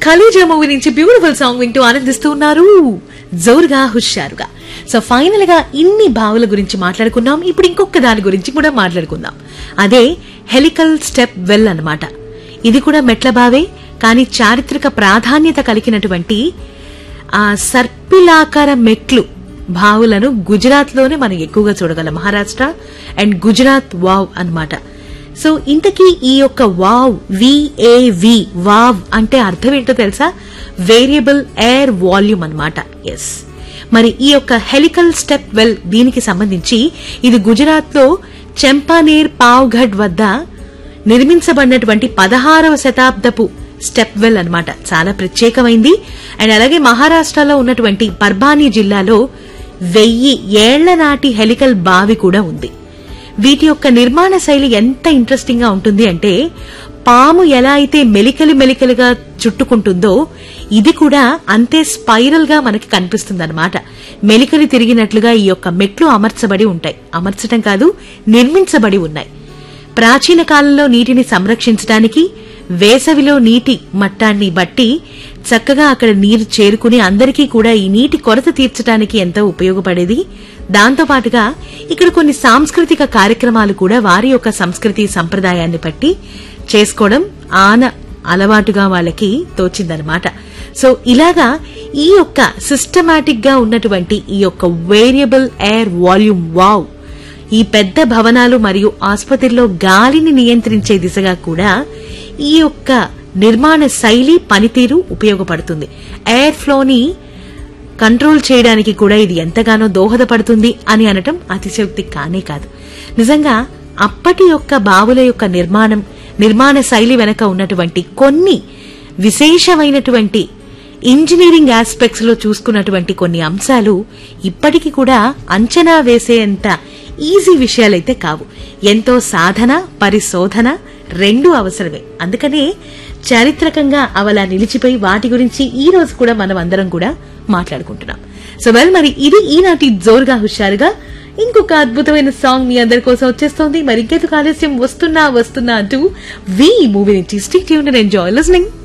ఖలీజా movie నుంచి beautiful song వింటూ ఆనందిస్తూ ఉన్నారు జోరుగా హుషారుగా సో ఫైనల్ గా ఇన్ని బావుల గురించి మాట్లాడుకున్నాం ఇప్పుడు ఇంకొక దాని గురించి కూడా మాట్లాడుకుందాం అదే హెలికల్ స్టెప్ వెల్ అన్నమాట ఇది కూడా మెట్ల బావే కానీ చారిత్రక ప్రాధాన్యత కలిగినటువంటి ఆ సర్పిలాకార మెట్లు బావులను గుజరాత్ లోనే మనం ఎక్కువగా చూడగలం మహారాష్ట్ర అండ్ గుజరాత్ వావ్ అన్నమాట సో ఇంతకీ ఈ యొక్క వావ్ విఏవి వావ్ అంటే అర్థం ఏంటో తెలుసా వేరియబుల్ ఎయిర్ వాల్యూమ్ అన్నమాట ఎస్ మరి ఈ యొక్క హెలికల్ స్టెప్ వెల్ దీనికి సంబంధించి ఇది గుజరాత్ లో చెంపానేర్ పావ్ఘడ్ వద్ద నిర్మించబడినటువంటి పదహారవ శతాబ్దపు స్టెప్ వెల్ అన్నమాట చాలా ప్రత్యేకమైంది అండ్ అలాగే మహారాష్ట్రలో ఉన్నటువంటి పర్బానీ జిల్లాలో వెయ్యి ఏళ్ల నాటి హెలికల్ బావి కూడా ఉంది వీటి యొక్క నిర్మాణ శైలి ఎంత ఇంట్రెస్టింగ్ గా ఉంటుంది అంటే పాము ఎలా అయితే మెలికలి మెలికలుగా చుట్టుకుంటుందో ఇది కూడా అంతే స్పైరల్ గా మనకి కనిపిస్తుంది అనమాట మెలికలి తిరిగినట్లుగా ఈ యొక్క మెట్లు అమర్చబడి ఉంటాయి అమర్చడం కాదు నిర్మించబడి ఉన్నాయి ప్రాచీన కాలంలో నీటిని సంరక్షించడానికి వేసవిలో నీటి మట్టాన్ని బట్టి చక్కగా అక్కడ నీరు చేరుకుని అందరికీ కూడా ఈ నీటి కొరత తీర్చడానికి ఎంతో ఉపయోగపడేది దాంతో పాటుగా ఇక్కడ కొన్ని సాంస్కృతిక కార్యక్రమాలు కూడా వారి యొక్క సంస్కృతి సంప్రదాయాన్ని బట్టి చేసుకోవడం ఆన అలవాటుగా వాళ్ళకి తోచిందనమాట సో ఇలాగా ఈ యొక్క సిస్టమాటిక్ గా ఉన్నటువంటి ఈ యొక్క వేరియబుల్ ఎయిర్ వాల్యూమ్ వావ్ ఈ పెద్ద భవనాలు మరియు ఆసుపత్రిలో గాలిని నియంత్రించే దిశగా కూడా ఈ యొక్క నిర్మాణ శైలి పనితీరు ఉపయోగపడుతుంది ఎయిర్ ఫ్లోని కంట్రోల్ చేయడానికి కూడా ఇది ఎంతగానో దోహదపడుతుంది అని అనటం అతిశయోక్తి కానే కాదు నిజంగా అప్పటి యొక్క బావుల యొక్క నిర్మాణం నిర్మాణ శైలి వెనక ఉన్నటువంటి కొన్ని విశేషమైనటువంటి ఇంజనీరింగ్ ఆస్పెక్ట్స్ లో చూసుకున్నటువంటి కొన్ని అంశాలు ఇప్పటికీ కూడా అంచనా వేసేంత ఈజీ విషయాలైతే కావు ఎంతో సాధన పరిశోధన రెండు అవసరమే అందుకనే చారిత్రకంగా అవలా నిలిచిపోయి వాటి గురించి ఈ రోజు కూడా మనం అందరం కూడా మాట్లాడుకుంటున్నాం సో వెల్ మరి ఇది ఈనాటి జోరుగా హుషారుగా ఇంకొక అద్భుతమైన సాంగ్ మీ అందరి కోసం వచ్చేస్తోంది మరి ఇంకెందుకు ఆలస్యం వస్తున్నా వస్తున్నా అంటూ వి మూవీ నుంచి స్టిక్ ట్యూన్ ఎంజాయ్ లిస్నింగ్